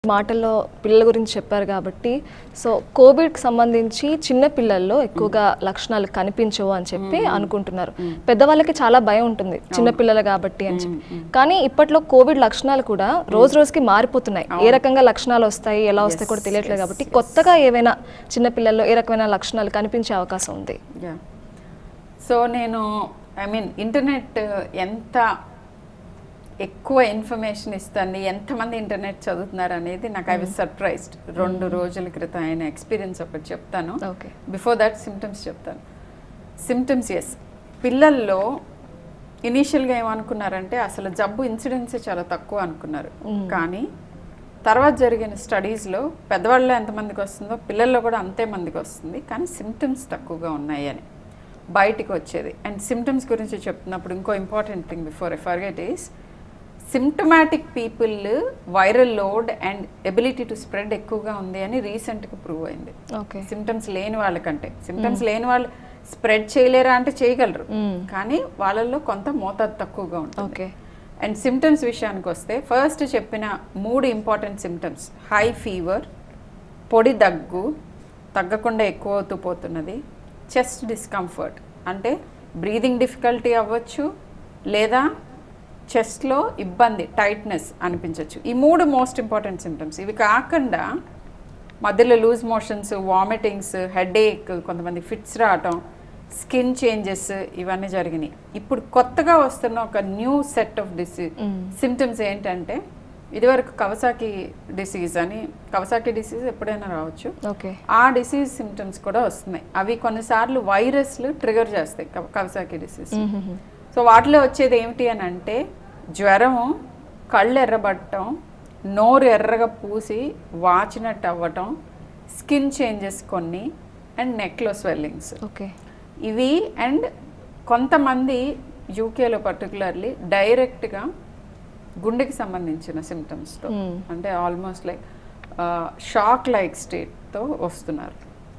మాటల్లో పిల్లల గురించి చెప్పారు కాబట్టి సో కోవిడ్కి సంబంధించి చిన్న పిల్లల్లో ఎక్కువగా లక్షణాలు కనిపించవు అని చెప్పి అనుకుంటున్నారు పెద్దవాళ్ళకి చాలా భయం ఉంటుంది చిన్న పిల్లలు కాబట్టి అని చెప్పి కానీ ఇప్పట్లో కోవిడ్ లక్షణాలు కూడా రోజు రోజుకి మారిపోతున్నాయి ఏ రకంగా లక్షణాలు వస్తాయి ఎలా వస్తాయి కూడా తెలియట్లేదు కాబట్టి కొత్తగా ఏవైనా చిన్న పిల్లల్లో ఏ రకమైన లక్షణాలు కనిపించే అవకాశం ఉంది యా సో నేను ఐ మీన్ ఇంటర్నెట్ ఎంత ఎక్కువ ఇన్ఫర్మేషన్ ఇస్తుంది ఎంతమంది ఇంటర్నెట్ చదువుతున్నారు అనేది నాకు ఐ వాజ్ సర్ప్రైజ్డ్ రెండు రోజుల క్రితం ఆయన ఎక్స్పీరియన్స్ ఒకటి చెప్తాను ఓకే బిఫోర్ దట్ సిమ్టమ్స్ చెప్తాను సిమ్టమ్స్ ఎస్ పిల్లల్లో ఇనీషియల్గా ఏమనుకున్నారంటే అసలు జబ్బు ఇన్సిడెన్సే చాలా తక్కువ అనుకున్నారు కానీ తర్వాత జరిగిన స్టడీస్లో పెద్దవాళ్ళలో ఎంతమందికి వస్తుందో పిల్లల్లో కూడా అంతే మందికి వస్తుంది కానీ సిమ్టమ్స్ తక్కువగా ఉన్నాయి అని బయటికి వచ్చేది అండ్ సిమ్టమ్స్ గురించి చెప్తున్నప్పుడు ఇంకో important thing before I forget is symptomatic people viral load and ability to spread ఎక్కువగా ఉంది అని రీసెంట్గా ప్రూవ్ అయింది ఓకే సిమ్టమ్స్ లేని వాళ్ళకంటే సిమ్టమ్స్ లేని వాళ్ళు స్ప్రెడ్ చేయలేరా అంటే చేయగలరు కానీ వాళ్ళల్లో కొంత మోతాదు తక్కువగా ఉంటుంది ఓకే అండ్ సిమ్టమ్స్ విషయానికి వస్తే ఫస్ట్ చెప్పిన మూడు ఇంపార్టెంట్ సిమ్టమ్స్ హై ఫీవర్ పొడి దగ్గు తగ్గకుండా ఎక్కువ అవుతూ పోతున్నది చెస్ట్ డిస్కంఫర్ట్ అంటే బ్రీదింగ్ డిఫికల్టీ అవ్వచ్చు లేదా చెస్ట్లో ఇబ్బంది టైట్నెస్ అనిపించవచ్చు ఈ మూడు మోస్ట్ ఇంపార్టెంట్ సిమ్టమ్స్ ఇవి కాకుండా మధ్యలో లూజ్ మోషన్స్ వామిటింగ్స్ హెడేక్ కొంతమంది ఫిట్స్ రావటం స్కిన్ చేంజెస్ ఇవన్నీ జరిగినాయి ఇప్పుడు కొత్తగా వస్తున్న ఒక new set of disease symptoms ఏంటంటే ఇదివరకు కవసాకి డిసీజ్ అని కవసాకి డిసీజ్ ఎప్పుడైనా రావచ్చు ఓకే ఆ డిసీజ్ సిమ్టమ్స్ కూడా వస్తున్నాయి అవి కొన్నిసార్లు వైరస్లు ట్రిగర్ చేస్తాయి కవ- కవసాకి డిసీజ్ సో వాటిలో వచ్చేది ఏమిటి అని అంటే జ్వరము కళ్ళు ఎర్రబడటం నోరు ఎర్రగా పూసి వాచినట్టు అవ్వటం స్కిన్ చేంజెస్ కొన్ని అండ్ నెక్లో స్వెల్లింగ్స్ ఓకే ఇవి అండ్ కొంతమంది యూకేలో పర్టికులర్లీ డైరెక్ట్గా గుండెకి సంబంధించిన సిమ్టమ్స్తో Hmm. అంటే ఆల్మోస్ట్ లైక్ షాక్ లైక్ స్టేట్తో వస్తున్నారు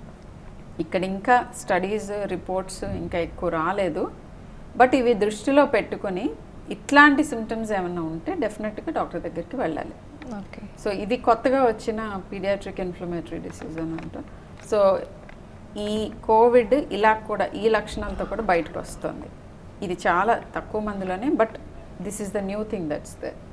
ఇక్కడ ఇంకా స్టడీస్ రిపోర్ట్స్ ఇంకా ఎక్కువ రాలేదు బట్ ఇవి దృష్టిలో పెట్టుకొని ఇట్లాంటి సిమ్టమ్స్ ఏమైనా ఉంటే డెఫినెట్గా డాక్టర్ దగ్గరికి వెళ్ళాలి ఓకే సో ఇది కొత్తగా వచ్చిన పీడియాట్రిక్ ఇన్ఫ్లమేటరీ డిసీజ్ అని అంటారు సో ఈ కోవిడ్ ఇలా కూడా ఈ లక్షణాలతో కూడా బయటకు వస్తుంది ఇది చాలా తక్కువ మందిలోనే but this is the new thing that's the